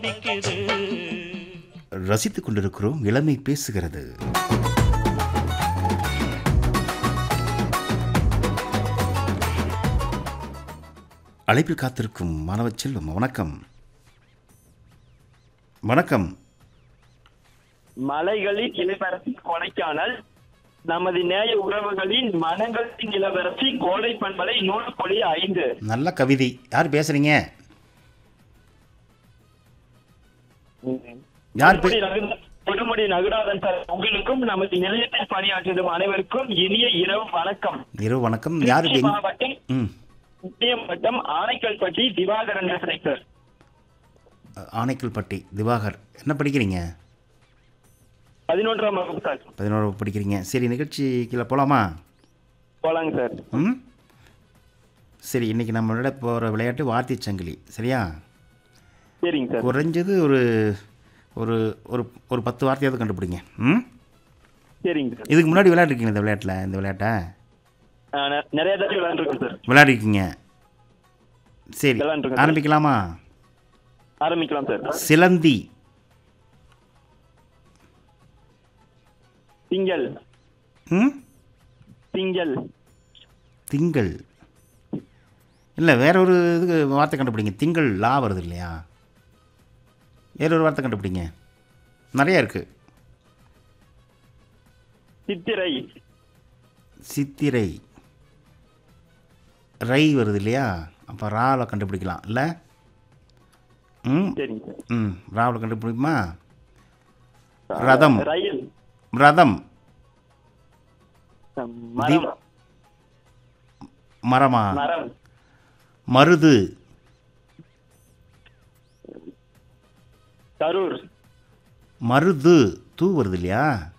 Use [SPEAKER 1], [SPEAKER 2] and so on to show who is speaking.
[SPEAKER 1] நிக்குது
[SPEAKER 2] ரசித்துக் கொண்டிருக்கிறோம் இளமை பேசுகிறது அழைப்பில் காத்திருக்கும் மாணவ செல்வம் வணக்கம் வணக்கம்
[SPEAKER 3] மலைகளின் இளவரசி கொடைக்கானல் நமது நேய உறவுகளின் மனங்களின் இளவரசி கோடை பண்பலை நூறு புள்ளி ஐந்து
[SPEAKER 2] நல்ல கவிதை யார் பேசுறீங்க யார் பே-
[SPEAKER 3] கொடுமுடி ரகு- கொடுமுடி நகுராதன் சார் உங்களுக்கும் நமது நிலையத்தில் பணியாற்றும் அனைவருக்கும் இனிய இரவு வணக்கம்
[SPEAKER 2] இரவு வணக்கம் யார்
[SPEAKER 3] திருச்சி
[SPEAKER 2] எங்க-
[SPEAKER 3] மாவட்டம்
[SPEAKER 2] ம்
[SPEAKER 3] முத்தியம் வட்டம் ஆனைக்கல்பட்டி திவாகரன் பேசுறேன் சார்
[SPEAKER 2] ஆனைக்கல்பட்டி திவாகர் என்ன படிக்கிறீங்க
[SPEAKER 3] பதினொன்றாம் வகுப்பு சார்
[SPEAKER 2] பதினோரு படிக்கிறீங்க சரி நிகழ்ச்சிக்குள்ள போகலாமா
[SPEAKER 3] போலாங்க சார்
[SPEAKER 2] ம் சரி இன்னைக்கு நம்ம விளையாட போகிற விளையாட்டு வார்த்தை சங்கிலி சரியா
[SPEAKER 3] சரிங்க சார்
[SPEAKER 2] குறைஞ்சது ஒரு ஒரு ஒரு ஒரு பத்து வார்த்தையாவது கண்டுபிடிங்க ம்
[SPEAKER 3] சரிங்க சார்
[SPEAKER 2] இதுக்கு முன்னாடி விளையாண்டுருக்கீங்க இந்த விளையாட்டில் இந்த விளையாட்டை
[SPEAKER 3] ஆ, நெ- நிறைய தடவை விளையாண்டுருக்கோம் சார்
[SPEAKER 2] விளையாடிருக்கீங்க சரி
[SPEAKER 3] விளையாண்டுருக்கேன் சார்.
[SPEAKER 2] ஆரம்பிக்கலாமா
[SPEAKER 3] ஆரம்பிக்கலாம் சார்
[SPEAKER 2] சிலந்தி
[SPEAKER 3] திங்கள்
[SPEAKER 2] ம்
[SPEAKER 3] திங்கள்
[SPEAKER 2] திங்கள் இல்லை வேற ஒரு இதுக்கு வார்த்தை கண்டுபிடிங்க திங்கள் லா வருது இல்லையா வேற ஒரு வார்த்தை கண்டுபிடிங்க நிறைய இருக்குது
[SPEAKER 3] சித்திரை
[SPEAKER 2] சித்திரை ரை வருது இல்லையா அப்போ ராவில் கண்டுபிடிக்கலாம் இல்லை ம்
[SPEAKER 3] சரிங்க சார்
[SPEAKER 2] ம் ராவில் கண்டுபிடிக்குமா ரதம்
[SPEAKER 3] ரயில்
[SPEAKER 2] ரதம்
[SPEAKER 3] மரம்
[SPEAKER 2] மரமா
[SPEAKER 3] மரம்
[SPEAKER 2] மருது
[SPEAKER 3] கரூர்
[SPEAKER 2] மருது தூ வருது இல்லையா